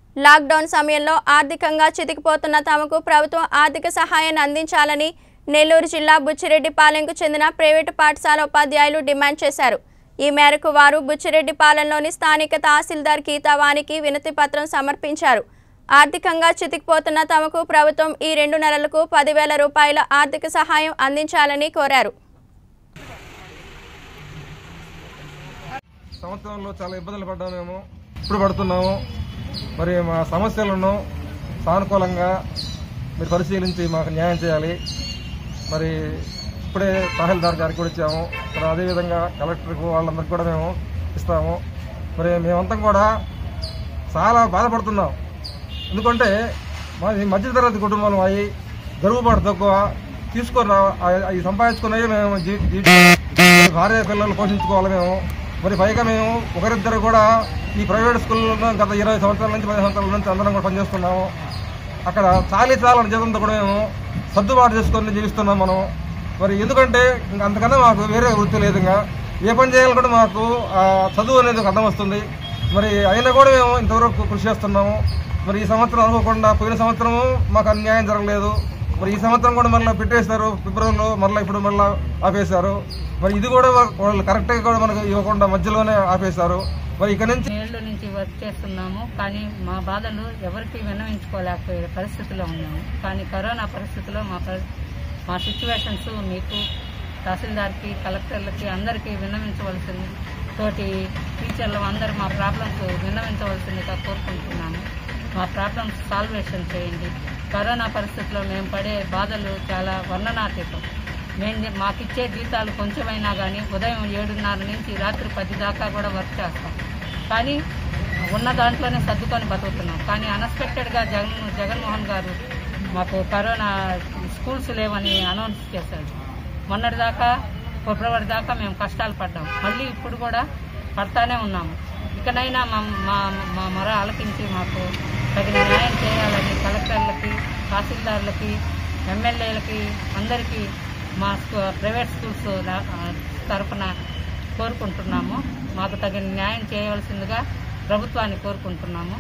lockdown సమయంలో ఆర్థికంగా చితికిపోతున్న తమకు ప్రభుత్వం ఆర్థిక సహాయాన్ని అందించాలని నెల్లూరు జిల్లా బుచ్చిరెడ్డిపాలెంకు చెందిన ప్రైవేటు పాఠశాల ఉపాధ్యాయులు డిమాండ్ చేశారు ఈ మేరకు వారు బుచ్చిరెడ్డిపాలెంలోని స్థానిక తహసీల్దార్ గీతావానికి వినతి పత్రం సమర్పించారు ఆర్థికంగా చితికిపోతున్న తమకు ప్రభుత్వం ఈ రెండు నెలలకు పదివేల రూపాయల ఆర్థిక సహాయం అందించాలని కోరారు సంవత్సరంలో చాలా ఇబ్బందులు పడ్డాము మేము ఇప్పుడు పడుతున్నాము మరి మా సమస్యలను సానుకూలంగా మీరు పరిశీలించి మాకు న్యాయం చేయాలి మరి ఇప్పుడే తహసీల్దార్ గారికి కూడా ఇచ్చాము మరి అదేవిధంగా కలెక్టర్కు వాళ్ళందరికీ కూడా మేము ఇస్తాము మరి మేమంతా కూడా చాలా బాధపడుతున్నాం ఎందుకంటే మాది మధ్యతరగతి కుటుంబాలు అయ్యి గర్వపాటు తక్కువ తీసుకొని అవి సంపాదించుకున్నవి మేము జీ- జీ- భార్య పిల్లలు పోషించుకోవాలి మేము మరి పైగా మేము ఒకరిద్దరు కూడా ఈ ప్రైవేట్ స్కూల్లో గత ఇరవై సంవత్సరాల నుంచి పది సంవత్సరాల నుంచి అందరం కూడా పనిచేస్తున్నాము అక్కడ చాలీ చాలని జీతంతో కూడా మేము సర్దుబాటు చేసుకొని జీవిస్తున్నాం మనం మరి ఎందుకంటే ఇంక అంతకన్నా మాకు వేరే వృత్తి లేదు ఇంకా ఏ పని చేయాలి కూడా మాకు ఆ చదువు అనేది ఒక అర్థం వస్తుంది మరి అయినా కూడా మేము ఇంతవరకు కృషి చేస్తున్నాము మరి ఈ సంవత్సరం అనుకోకుండా పోయిన సంవత్సరము మాకు అన్యాయం జరగలేదు మరి ఈ సంవత్సరం కూడా మళ్ళీ పెట్టేశారు ఫిబ్రవరిలో మళ్ళీ ఇప్పుడు మళ్ళీ ఆపేశారు మరి ఇది కూడా వాళ్ళు కరెక్ట్గా కూడా మనకు ఇవ్వకుండా మధ్యలోనే ఆపేశారు మరి ఇక నుంచి ఏళ్ళ నుంచి వర్క్ చేస్తున్నాము కానీ మా బాధలు ఎవరికి విన్నవించుకోలేకపోయే పరిస్థితిలో ఉన్నాము కానీ కరోనా పరిస్థితిలో మా పరి- మా సిచ్యువేషన్స్ మీకు తహసీల్దార్కి కలెక్టర్లకి అందరికీ విన్నవించవలసింది తోటి టీచర్లు అందరూ మా ప్రాబ్లమ్స్ విన్నవించవలసిందిగా కోరుకుంటున్నాము మా ప్రాబ్లమ్స్ సాల్వేషన్ చేయండి కరోనా పరిస్థితిలో మేము పడే బాధలు చాలా వర్ణనాతీతం మేము మాకిచ్చే జీతాలు కొంచెమైనా కానీ ఉదయం ఏడున్నర నుంచి రాత్రి పది దాకా కూడా వర్క్ చేస్తాం కానీ ఉన్న దాంట్లోనే సర్దుకొని బతుకుతున్నాం కానీ అన్ఎక్స్పెక్టెడ్గా జగన్ జగన్మోహన్ గారు మాకు కరోనా స్కూల్స్ లేవని అనౌన్స్ చేశారు మొన్నటిదాకా ఫిబ్రవరి దాకా మేము కష్టాలు పడ్డాం మళ్ళీ ఇప్పుడు కూడా పడతానే ఉన్నాము ఇకనైనా మా మా మా మొర ఆలకించి మాకు తగిన న్యాయం చేయాలని కలెక్టర్లకి తహసీల్దార్లకి ఎమ్మెల్యేలకి అందరికీ మా స్కూ ప్రైవేట్ స్కూల్స్ రా- ఆ, తరఫున కోరుకుంటున్నాము మాకు తగిన న్యాయం చేయవలసిందిగా ప్రభుత్వాన్ని కోరుకుంటున్నాము